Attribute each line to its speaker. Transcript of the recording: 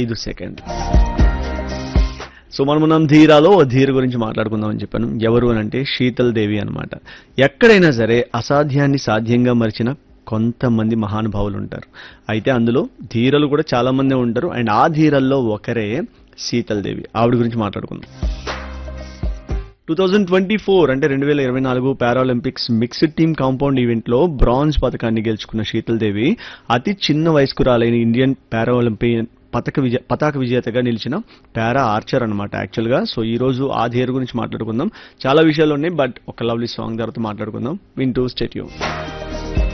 Speaker 1: ఐదు సెకండ్లు సో మనం మనం ధీరాలో ఓ ధీర గురించి మాట్లాడుకుందాం అని చెప్పాను ఎవరు అని అంటే శీతల్ దేవి అనమాట ఎక్కడైనా సరే అసాధ్యాన్ని సాధ్యంగా మరిచిన కొంతమంది మహానుభావులు ఉంటారు అయితే అందులో ధీరలు కూడా చాలా మంది ఉంటారు అండ్ ఆ ధీరల్లో ఒకరే శీతల్ దేవి ఆవిడ గురించి మాట్లాడుకుందాం టూ థౌజండ్ ట్వంటీ ఫోర్ అంటే రెండు వేల ఇరవై నాలుగు పారాలింపిక్స్ మిక్స్డ్ టీమ్ కాంపౌండ్ ఈవెంట్లో బ్రాంజ్ పథకాన్ని గెలుచుకున్న శీతల్ దేవి అతి చిన్న వయస్కురాలైన ఇండియన్ పారాలింపియన్ పతక విజయ పతాక విజేతగా నిలిచిన పారా ఆర్చర్ అనమాట యాక్చువల్గా సో ఈ రోజు ఆ ధీర గురించి మాట్లాడుకుందాం చాలా విషయాలు ఉన్నాయి బట్ ఒక లవ్లీ సాంగ్ తర్వాత మాట్లాడుకుందాం వింటూ స్టేట్యూ